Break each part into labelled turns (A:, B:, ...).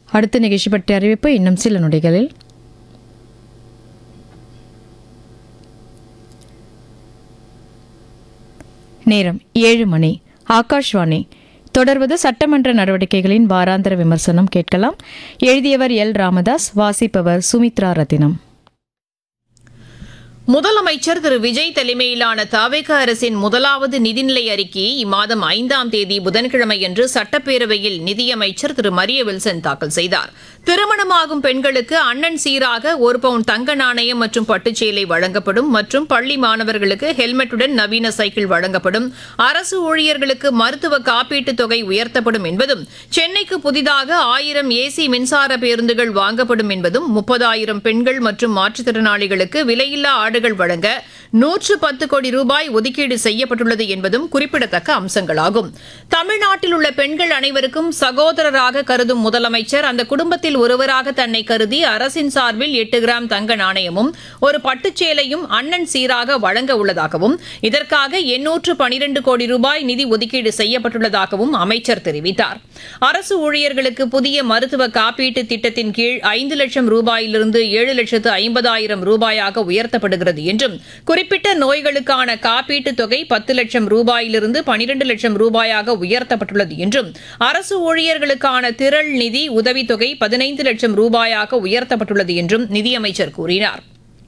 A: அடுத்த நிகழ்ச்சி பற்றிய அறிவிப்பு இன்னும் சில நொடிகளில் நேரம் ஏழு மணி ஆகாஷ்வாணி தொடர்வது சட்டமன்ற நடவடிக்கைகளின் வாராந்திர விமர்சனம் கேட்கலாம் எழுதியவர் எல் ராமதாஸ் வாசிப்பவர் சுமித்ரா ரத்தினம்
B: முதலமைச்சர் திரு விஜய் தலைமையிலான தாவேக அரசின் முதலாவது நிதிநிலை அறிக்கையை இம்மாதம் ஐந்தாம் தேதி புதன்கிழமையன்று சட்டப்பேரவையில் நிதியமைச்சர் திரு மரிய வில்சன் தாக்கல் செய்தார் திருமணமாகும் பெண்களுக்கு அண்ணன் சீராக ஒரு பவுன் தங்க நாணயம் மற்றும் பட்டுச்சேலை வழங்கப்படும் மற்றும் பள்ளி மாணவர்களுக்கு ஹெல்மெட்டுடன் நவீன சைக்கிள் வழங்கப்படும் அரசு ஊழியர்களுக்கு மருத்துவ காப்பீட்டுத் தொகை உயர்த்தப்படும் என்பதும் சென்னைக்கு புதிதாக ஆயிரம் ஏசி மின்சார பேருந்துகள் வாங்கப்படும் என்பதும் முப்பதாயிரம் பெண்கள் மற்றும் மாற்றுத்திறனாளிகளுக்கு விலையில்லா ஆடுகள் வழங்க நூற்று பத்து கோடி ரூபாய் ஒதுக்கீடு செய்யப்பட்டுள்ளது என்பதும் குறிப்பிடத்தக்க அம்சங்களாகும் தமிழ்நாட்டில் உள்ள பெண்கள் அனைவருக்கும் சகோதரராக கருதும் முதலமைச்சர் அந்த குடும்பத்தில் ஒருவராக தன்னை கருதி அரசின் சார்பில் எட்டு கிராம் தங்க நாணயமும் ஒரு பட்டுச்சேலையும் அண்ணன் சீராக வழங்க உள்ளதாகவும் இதற்காக எண்ணூற்று பனிரெண்டு கோடி ரூபாய் நிதி ஒதுக்கீடு செய்யப்பட்டுள்ளதாகவும் அமைச்சர் தெரிவித்தார் அரசு ஊழியர்களுக்கு புதிய மருத்துவ காப்பீட்டு திட்டத்தின் கீழ் ஐந்து லட்சம் ரூபாயிலிருந்து ஏழு லட்சத்து ஐம்பதாயிரம் ரூபாயாக உயர்த்தப்படுகிறது என்றும் குறிப்பிட்ட நோய்களுக்கான காப்பீட்டுத் தொகை பத்து லட்சம் ரூபாயிலிருந்து பனிரண்டு லட்சம் ரூபாயாக உயர்த்தப்பட்டுள்ளது என்றும் அரசு ஊழியர்களுக்கான திரள் நிதி உதவித்தொகை பதினைந்து லட்சம் ரூபாயாக உயர்த்தப்பட்டுள்ளது என்றும் நிதியமைச்சர் கூறினார்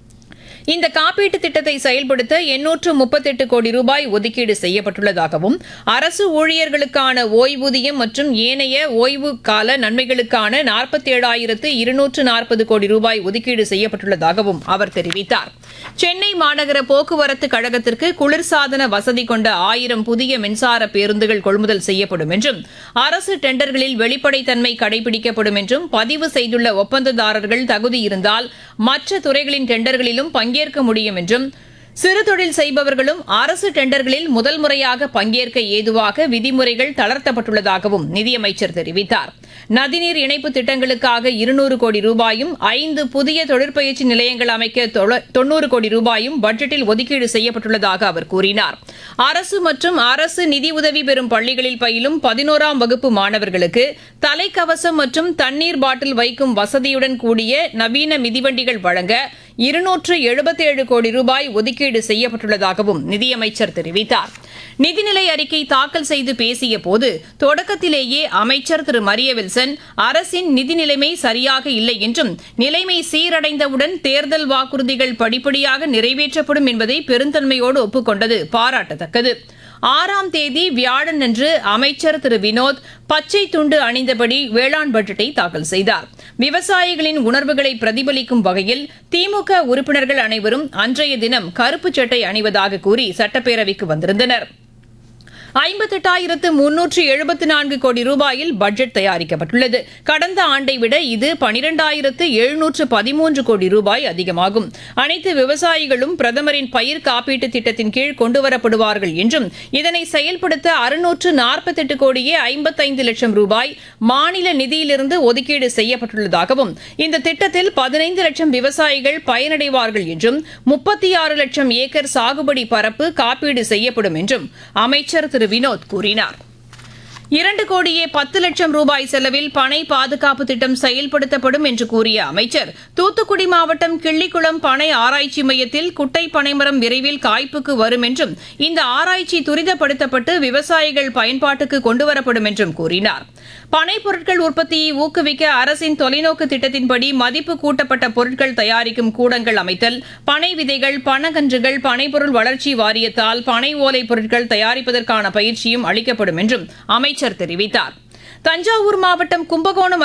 B: இந்த காப்பீட்டு திட்டத்தை செயல்படுத்த எண்ணூற்று முப்பத்தெட்டு கோடி ரூபாய் ஒதுக்கீடு செய்யப்பட்டுள்ளதாகவும் அரசு ஊழியர்களுக்கான ஓய்வூதியம் மற்றும் ஏனைய ஓய்வு கால நன்மைகளுக்கான நாற்பத்தேழாயிரத்து இருநூற்று நாற்பது கோடி ரூபாய் ஒதுக்கீடு செய்யப்பட்டுள்ளதாகவும் அவர் தெரிவித்தார் சென்னை மாநகர போக்குவரத்து கழகத்திற்கு குளிர்சாதன வசதி கொண்ட ஆயிரம் புதிய மின்சார பேருந்துகள் கொள்முதல் செய்யப்படும் என்றும் அரசு டெண்டர்களில் வெளிப்படைத்தன்மை கடைபிடிக்கப்படும் என்றும் பதிவு செய்துள்ள ஒப்பந்ததாரர்கள் தகுதி இருந்தால் மற்ற துறைகளின் டெண்டர்களிலும் பங்கேற்க முடியும் என்றும் சிறு தொழில் செய்பவர்களும் அரசு டெண்டர்களில் முதல் முறையாக பங்கேற்க ஏதுவாக விதிமுறைகள் தளர்த்தப்பட்டுள்ளதாகவும் நிதியமைச்சர் தெரிவித்தார் நதிநீர் இணைப்பு திட்டங்களுக்காக இருநூறு கோடி ரூபாயும் ஐந்து புதிய தொழிற்பயிற்சி நிலையங்கள் அமைக்க தொள- தொண்ணூறு கோடி ரூபாயும் பட்ஜெட்டில் ஒதுக்கீடு செய்யப்பட்டுள்ளதாக அவர் கூறினார் அரசு மற்றும் அரசு நிதி உதவி பெறும் பள்ளிகளில் பயிலும் பதினோராம் வகுப்பு மாணவர்களுக்கு தலைக்கவசம் மற்றும் தண்ணீர் பாட்டில் வைக்கும் வசதியுடன் கூடிய நவீன மிதிவண்டிகள் வழங்க இருநூற்று எழுபத்தேழு கோடி ரூபாய் ஒதுக்கீடு செய்யப்பட்டுள்ளதாகவும் நிதியமைச்சர் தெரிவித்தார் நிதிநிலை அறிக்கை தாக்கல் செய்து பேசிய போது தொடக்கத்திலேயே அமைச்சர் திரு மரிய வில்சன் அரசின் நிதி நிலைமை சரியாக இல்லை என்றும் நிலைமை சீரடைந்தவுடன் தேர்தல் வாக்குறுதிகள் படிப்படியாக நிறைவேற்றப்படும் என்பதை பெருந்தன்மையோடு ஒப்புக்கொண்டது பாராட்டத்தக்கது ஆறாம் தேதி வியாழனன்று அமைச்சர் திரு வினோத் பச்சை துண்டு அணிந்தபடி வேளாண் பட்ஜெட்டை தாக்கல் செய்தார் விவசாயிகளின் உணர்வுகளை பிரதிபலிக்கும் வகையில் திமுக உறுப்பினர்கள் அனைவரும் அன்றைய தினம் கருப்பு சட்டை அணிவதாக கூறி சட்டப்பேரவைக்கு வந்திருந்தனர் ஐம்பத்தெட்டாயிரத்து முன்னூற்று எழுபத்தி நான்கு கோடி ரூபாயில் பட்ஜெட் தயாரிக்கப்பட்டுள்ளது கடந்த ஆண்டை விட இது பனிரெண்டாயிரத்து எழுநூற்று பதிமூன்று கோடி ரூபாய் அதிகமாகும் அனைத்து விவசாயிகளும் பிரதமரின் பயிர் காப்பீட்டு திட்டத்தின் கீழ் கொண்டுவரப்படுவார்கள் என்றும் இதனை செயல்படுத்த அறுநூற்று நாற்பத்தெட்டு கோடியே ஐம்பத்தைந்து லட்சம் ரூபாய் மாநில நிதியிலிருந்து ஒதுக்கீடு செய்யப்பட்டுள்ளதாகவும் இந்த திட்டத்தில் பதினைந்து லட்சம் விவசாயிகள் பயனடைவார்கள் என்றும் முப்பத்தி ஆறு லட்சம் ஏக்கர் சாகுபடி பரப்பு காப்பீடு செய்யப்படும் என்றும் அமைச்சர் திரு வினோத் கூறினார் இரண்டு கோடியே பத்து லட்சம் ரூபாய் செலவில் பனை பாதுகாப்பு திட்டம் செயல்படுத்தப்படும் என்று கூறிய அமைச்சர் தூத்துக்குடி மாவட்டம் கிள்ளிக்குளம் பனை ஆராய்ச்சி மையத்தில் குட்டை பனைமரம் விரைவில் காய்ப்புக்கு வரும் என்றும் இந்த ஆராய்ச்சி துரிதப்படுத்தப்பட்டு விவசாயிகள் பயன்பாட்டுக்கு கொண்டுவரப்படும் என்றும் கூறினார் பனை பொருட்கள் உற்பத்தியை ஊக்குவிக்க அரசின் தொலைநோக்கு திட்டத்தின்படி மதிப்பு கூட்டப்பட்ட பொருட்கள் தயாரிக்கும் கூடங்கள் அமைத்தல் பனை விதைகள் பனகன்றுகள் பனைப்பொருள் வளர்ச்சி வாரியத்தால் பனை ஓலை பொருட்கள் தயாரிப்பதற்கான பயிற்சியும் அளிக்கப்படும் என்றும் அமைச்சர் தெரிவித்தார் தஞ்சாவூர் மாவட்டம் கும்பகோணம்